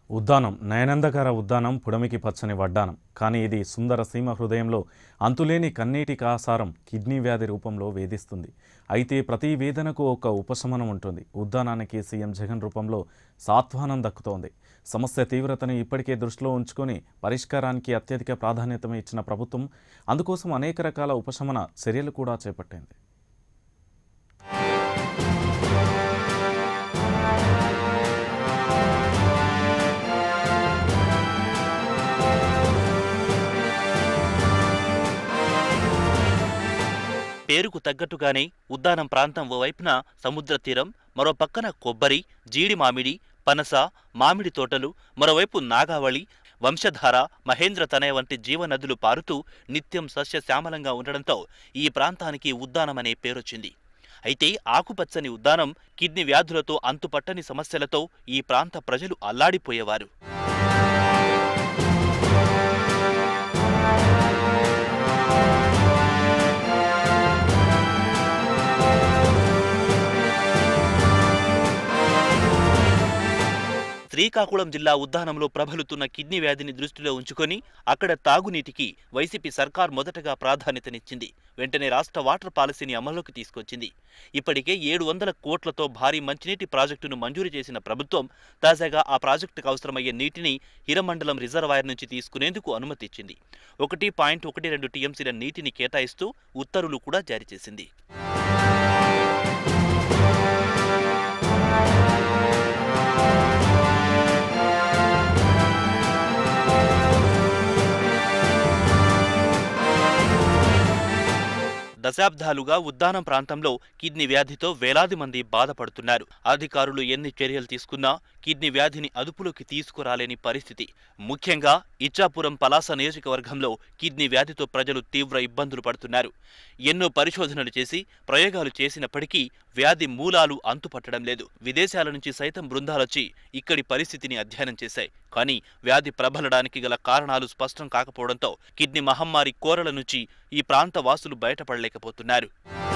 ఉద్దానం నయనందకర ఉద్దానం పుడమికి పచ్చని వడ్డానం కానీ ఇది సుందర సీమ హృదయంలో అంతులేని కన్నీటి కాసారం కిడ్నీ వ్యాధి రూపంలో వేధిస్తుంది అయితే ప్రతి వేదనకు ఒక ఉపశమనం ఉంటుంది ఉద్దానానికి సీఎం జగన్ రూపంలో సాత్వానం దక్కుతోంది సమస్య తీవ్రతను ఇప్పటికే దృష్టిలో ఉంచుకొని పరిష్కారానికి అత్యధిక ప్రాధాన్యత ఇచ్చిన ప్రభుత్వం అందుకోసం అనేక రకాల ఉపశమన చర్యలు కూడా చేపట్టింది పేరుకు తగ్గట్టుగానే ఉద్దానం ప్రాంతం ఓవైపున సముద్ర తీరం మరో పక్కన కొబ్బరి జీడి మామిడి పనస మామిడి తోటలు మరోవైపు నాగావళి వంశధార మహేంద్ర తనయ వంటి జీవనదులు పారుతూ నిత్యం సస్యశ్యామలంగా ఉండడంతో ఈ ప్రాంతానికి ఉద్దానం అనే పేరొచ్చింది అయితే ఆకుపచ్చని ఉద్దానం కిడ్నీ వ్యాధులతో అంతుపట్టని సమస్యలతో ఈ ప్రాంత ప్రజలు అల్లాడిపోయేవారు శ్రీకాకుళం జిల్లా ఉద్దానంలో ప్రబలుతున్న కిడ్నీ వ్యాధిని దృష్టిలో ఉంచుకొని అక్కడ తాగునీటికి వైసీపీ సర్కార్ మొదటగా ప్రాధాన్యతనిచ్చింది వెంటనే రాష్ట్ర వాటర్ పాలసీని అమల్లోకి తీసుకొచ్చింది ఇప్పటికే ఏడు వందల కోట్లతో భారీ మంచినీటి ప్రాజెక్టును మంజూరు చేసిన ప్రభుత్వం తాజాగా ఆ ప్రాజెక్టుకు అవసరమయ్యే నీటిని హిరమండలం రిజర్వాయర్ నుంచి తీసుకునేందుకు అనుమతి ఇచ్చింది ఒకటి పాయింట్ ఒకటి రెండు టీఎంసీల నీటిని కేటాయిస్తూ ఉత్తర్వులు కూడా జారీ చేసింది దశాబ్దాలుగా ఉద్దానం ప్రాంతంలో కిడ్నీ వ్యాధితో వేలాది మంది బాధపడుతున్నారు అధికారులు ఎన్ని చర్యలు తీసుకున్నా కిడ్నీ వ్యాధిని అదుపులోకి తీసుకురాలేని పరిస్థితి ముఖ్యంగా ఇచ్చాపురం పలాస నియోజకవర్గంలో కిడ్నీ వ్యాధితో ప్రజలు తీవ్ర ఇబ్బందులు పడుతున్నారు ఎన్నో పరిశోధనలు చేసి ప్రయోగాలు చేసినప్పటికీ వ్యాధి మూలాలు అంతుపట్టడం లేదు విదేశాల నుంచి సైతం బృందాలొచ్చి ఇక్కడి పరిస్థితిని అధ్యయనం చేశాయి కానీ వ్యాధి ప్రబలడానికి గల కారణాలు స్పష్టం కాకపోవడంతో కిడ్నీ మహమ్మారి కోరల నుంచి ఈ ప్రాంత వాసులు బయటపడలేకపోతున్నారు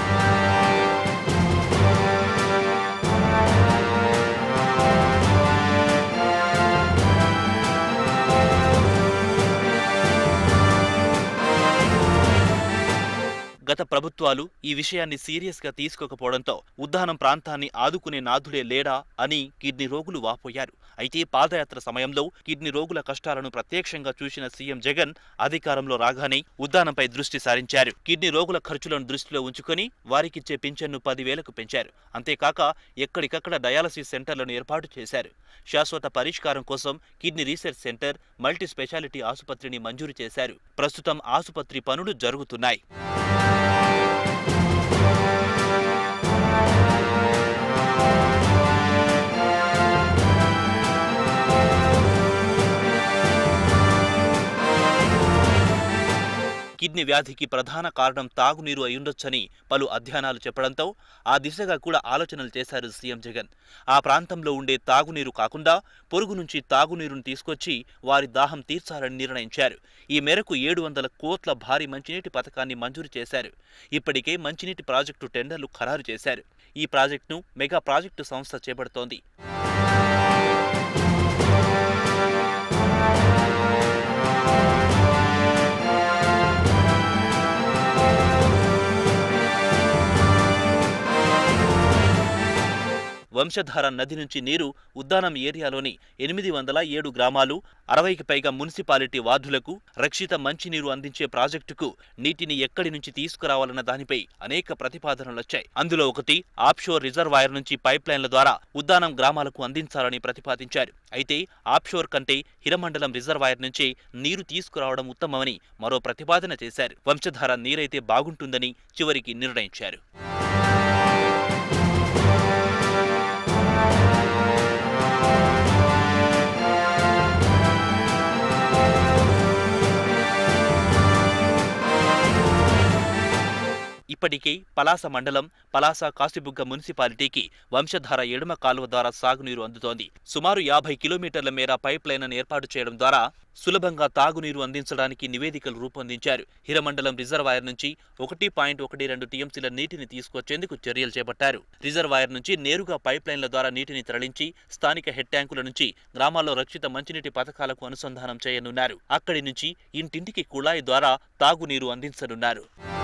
గత ప్రభుత్వాలు ఈ విషయాన్ని సీరియస్ గా తీసుకోకపోవడంతో ఉద్దానం ప్రాంతాన్ని ఆదుకునే నాథుడే లేడా అని కిడ్నీ రోగులు వాపోయారు అయితే పాదయాత్ర సమయంలో కిడ్నీ రోగుల కష్టాలను ప్రత్యక్షంగా చూసిన సీఎం జగన్ అధికారంలో రాగానే ఉద్దానంపై దృష్టి సారించారు కిడ్నీ రోగుల ఖర్చులను దృష్టిలో ఉంచుకొని వారికిచ్చే పింఛన్ను పదివేలకు పెంచారు అంతేకాక ఎక్కడికక్కడ డయాలసిస్ సెంటర్లను ఏర్పాటు చేశారు శాశ్వత పరిష్కారం కోసం kidney research centre multi speciality ఆసుపత్రిని మంజూరు చేశారు ప్రస్తుతం ఆసుపత్రి పనులు జరుగుతున్నాయి కిడ్నీ వ్యాధికి ప్రధాన కారణం తాగునీరు అయ్యుండొచ్చని పలు అధ్యయనాలు చెప్పడంతో ఆ దిశగా కూడా ఆలోచనలు చేశారు సీఎం జగన్ ఆ ప్రాంతంలో ఉండే తాగునీరు కాకుండా పొరుగు నుంచి తాగునీరును తీసుకొచ్చి వారి దాహం తీర్చాలని నిర్ణయించారు ఈ మేరకు ఏడు వందల కోట్ల భారీ మంచినీటి పథకాన్ని మంజూరు చేశారు ఇప్పటికే మంచినీటి ప్రాజెక్టు టెండర్లు ఖరారు చేశారు ఈ ప్రాజెక్టును మెగా ప్రాజెక్టు సంస్థ చేపడుతోంది వంశధార నది నుంచి నీరు ఉద్దానం ఏరియాలోని ఎనిమిది వందల ఏడు గ్రామాలు అరవైకి పైగా మున్సిపాలిటీ వార్డులకు రక్షిత మంచినీరు అందించే ప్రాజెక్టుకు నీటిని ఎక్కడి నుంచి తీసుకురావాలన్న దానిపై అనేక ప్రతిపాదనలొచ్చాయి అందులో ఒకటి ఆప్షోర్ రిజర్వాయర్ నుంచి పైప్ లైన్ల ద్వారా ఉద్దానం గ్రామాలకు అందించాలని ప్రతిపాదించారు అయితే ఆప్షోర్ కంటే హిరమండలం రిజర్వాయర్ నుంచే నీరు తీసుకురావడం ఉత్తమమని మరో ప్రతిపాదన చేశారు వంశధార నీరైతే బాగుంటుందని చివరికి నిర్ణయించారు ఇప్పటికే పలాస మండలం పలాస కాశీబుగ్గ మున్సిపాలిటీకి వంశధార ఎడమ కాలువ ద్వారా సాగునీరు అందుతోంది సుమారు యాభై కిలోమీటర్ల మేర పైప్ లైన్ను ఏర్పాటు చేయడం ద్వారా సులభంగా తాగునీరు అందించడానికి నివేదికలు రూపొందించారు హిరమండలం రిజర్వాయర్ నుంచి ఒకటి పాయింట్ ఒకటి రెండు టీఎంసీల నీటిని తీసుకొచ్చేందుకు చర్యలు చేపట్టారు రిజర్వాయర్ నుంచి నేరుగా పైప్ లైన్ల ద్వారా నీటిని తరలించి స్థానిక హెడ్ ట్యాంకుల నుంచి గ్రామాల్లో రక్షిత మంచినీటి పథకాలకు అనుసంధానం చేయనున్నారు అక్కడి నుంచి ఇంటింటికి కుళాయి ద్వారా తాగునీరు అందించనున్నారు